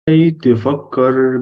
ازاي تفكر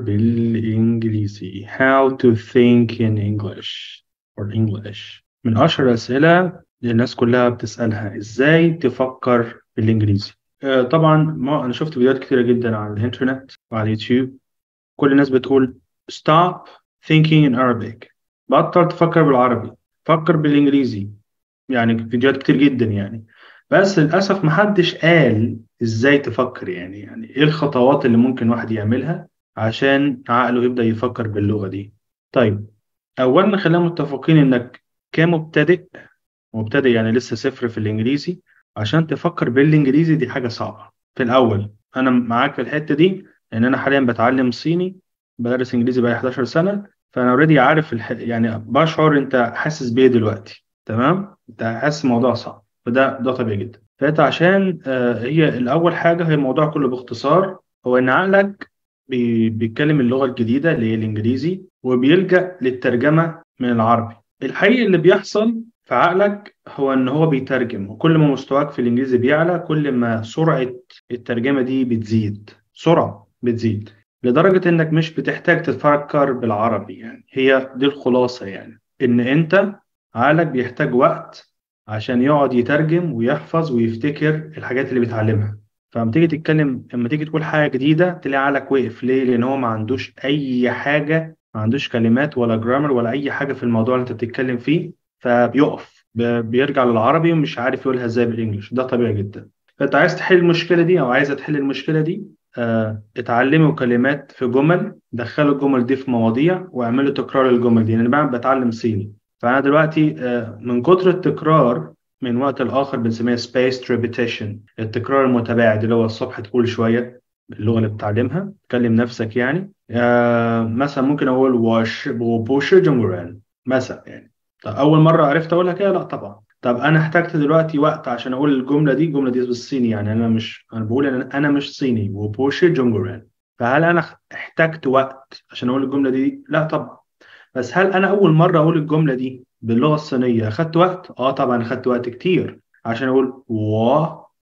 بالإنجليزي How to think in English or English من أشهر الأسئلة اللي الناس كلها بتسألها ازاي تفكر بالإنجليزي آه، طبعا ما أنا شفت فيديوهات كتيرة جدا على الإنترنت وعلى اليوتيوب كل الناس بتقول stop thinking in Arabic بطل تفكر بالعربي فكر بالإنجليزي يعني فيديوهات كتير جدا يعني بس للأسف محدش قال إزاي تفكر يعني يعني إيه الخطوات اللي ممكن واحد يعملها عشان عقله يبدأ يفكر باللغة دي طيب أولا خلينا متفقين إنك كمبتدئ مبتدئ يعني لسه صفر في الإنجليزي عشان تفكر بالإنجليزي دي حاجة صعبة في الأول أنا معاك في الحتة دي لأن أنا حاليا بتعلم صيني بدرس إنجليزي بقالي 11 سنة فأنا أوريدي عارف الح... يعني بشعر أنت حاسس بإيه دلوقتي تمام أنت حاسس الموضوع صعب فده ده طبيعي جدا فانت عشان آه، هي الاول حاجه هي الموضوع كله باختصار هو ان عقلك بي- بيتكلم اللغه الجديده اللي هي الانجليزي وبيلجا للترجمه من العربي الحقيقي اللي بيحصل في عقلك هو ان هو بيترجم وكل ما مستواك في الانجليزي بيعلى كل ما سرعه الترجمه دي بتزيد سرعه بتزيد لدرجه انك مش بتحتاج تفكر بالعربي يعني هي دي الخلاصه يعني ان انت عقلك بيحتاج وقت عشان يقعد يترجم ويحفظ ويفتكر الحاجات اللي بيتعلمها فلما تيجي تتكلم لما تيجي تقول حاجة جديدة تلاقي عقلك وقف ليه؟ لأن هو ما عندوش أي حاجة ما عندوش كلمات ولا جرامر ولا أي حاجة في الموضوع اللي أنت بتتكلم فيه فبيقف ب- بيرجع للعربي ومش عارف يقولها إزاي بالإنجلش ده طبيعي جدا فأنت عايز تحل المشكلة دي أو عايزة تحل المشكلة دي آه، اتعلموا كلمات في جمل دخلوا الجمل دي في مواضيع واعملوا تكرار الجمل دي لأن أنا بتعلم صيني فأنا دلوقتي آه، من كتر التكرار من وقت لآخر بنسميها spaced repetition التكرار المتباعد اللي هو الصبح تقول شوية باللغة اللي بتتعلمها تكلم نفسك يعني آه مثلا ممكن أقول واش بوش جمهوران مثلا يعني طب أول مرة عرفت أقولها كده لا طبعا طب أنا احتجت دلوقتي وقت عشان أقول الجملة دي الجملة دي بالصيني يعني أنا مش أنا بقول إن أنا مش صيني وبوش جمهوران فهل أنا احتجت وقت عشان أقول الجملة دي لا طبعا بس هل انا اول مره اقول الجمله دي باللغه الصينيه اخدت وقت اه طبعا اخدت وقت كتير عشان اقول و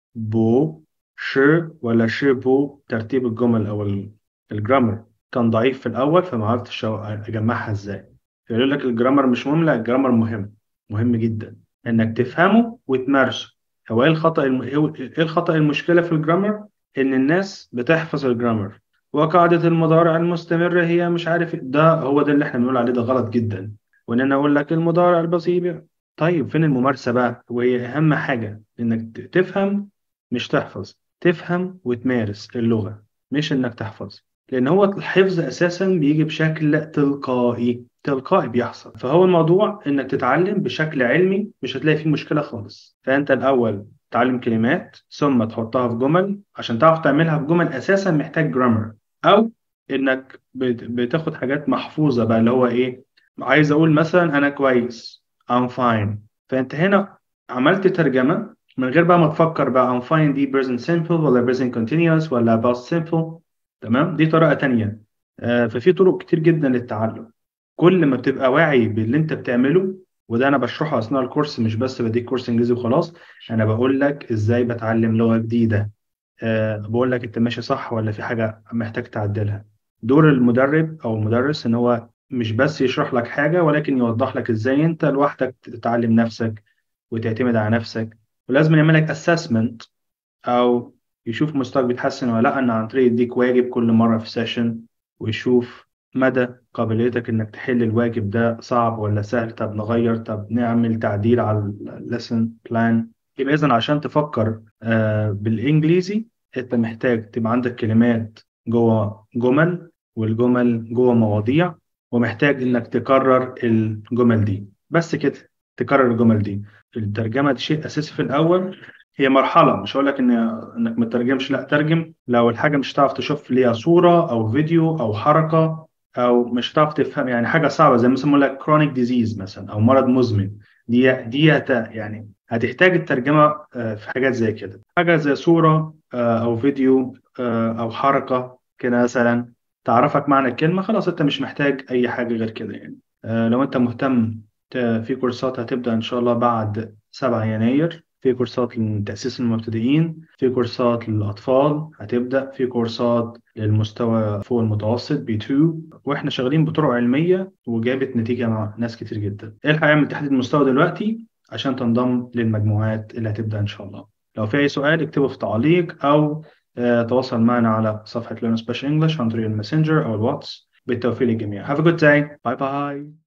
بو ش ولا ش بو ترتيب الجمل او ال- الجرامر كان ضعيف في الاول فما عرفتش اجمعها ازاي يقول لك الجرامر مش مهم لا الجرامر مهم مهم جدا انك تفهمه وتمارسه هو ايه الخطأ الم... ايه الخطأ المشكله في الجرامر ان الناس بتحفظ الجرامر وقاعدة المضارع المستمر هي مش عارف ده هو ده اللي احنا بنقول عليه ده غلط جدا وان انا اقول لك المضارع البسيط طيب فين الممارسة بقى وهي اهم حاجة انك ت- تفهم مش تحفظ تفهم وتمارس اللغة مش انك تحفظ لان هو الحفظ اساسا بيجي بشكل تلقائي تلقائي بيحصل فهو الموضوع انك تتعلم بشكل علمي مش هتلاقي فيه مشكلة خالص فانت الاول تعلم كلمات ثم تحطها في جمل عشان تعرف تعملها في جمل اساسا محتاج جرامر او انك بت- بتاخد حاجات محفوظه بقى اللي هو ايه عايز اقول مثلا انا كويس I'm fine فانت هنا عملت ترجمه من غير بقى ما تفكر بقى I'm fine دي present simple ولا present continuous ولا past simple تمام دي طريقه تانية آه، ففي طرق كتير جدا للتعلم كل ما بتبقى واعي باللي انت بتعمله وده انا بشرحه اثناء الكورس مش بس بديك كورس انجليزي وخلاص انا بقول لك ازاي بتعلم لغه جديده أه بقول لك انت ماشي صح ولا في حاجه محتاج تعدلها دور المدرب او المدرس ان هو مش بس يشرح لك حاجه ولكن يوضح لك ازاي انت لوحدك تتعلم نفسك وتعتمد على نفسك ولازم يعمل لك assessment او يشوف مستواك بيتحسن ولا لا ان عن طريق يديك واجب كل مره في سيشن ويشوف مدى قابليتك انك تحل الواجب ده صعب ولا سهل طب نغير طب نعمل تعديل على الليسن بلان يبقى اذا عشان تفكر آه بالانجليزي انت محتاج تبقى عندك كلمات جوه جمل والجمل جوه مواضيع ومحتاج انك تكرر الجمل دي بس كده تكرر الجمل دي الترجمه دي شيء اساسي في الاول هي مرحله مش هقول لك ان انك ما تترجمش لا ترجم لو الحاجه مش هتعرف تشوف ليها صوره او فيديو او حركه او مش هتعرف تفهم يعني حاجه صعبه زي مثلا يقول لك كرونيك ديزيز مثلا او مرض مزمن دي دي هت يعني هتحتاج الترجمه آه، في حاجات زي كده حاجه زي صوره آه، او فيديو آه، او حركه كده مثلا تعرفك معنى الكلمه خلاص انت مش محتاج اي حاجه غير كده يعني آه، لو انت مهتم ت- في كورسات هتبدا ان شاء الله بعد 7 يناير في كورسات لتأسيس المبتدئين في كورسات للأطفال هتبدأ في كورسات للمستوى فوق المتوسط بي 2 واحنا شغالين بطرق علمية وجابت نتيجة مع ناس كتير جدا الحق اعمل تحديد المستوى دلوقتي عشان تنضم للمجموعات اللي هتبدأ إن شاء الله لو في أي سؤال اكتبه في تعليق أو آه، تواصل معنا على صفحة Learn Special English عن طريق الماسنجر أو الواتس بالتوفيق للجميع Have a good day. Bye bye.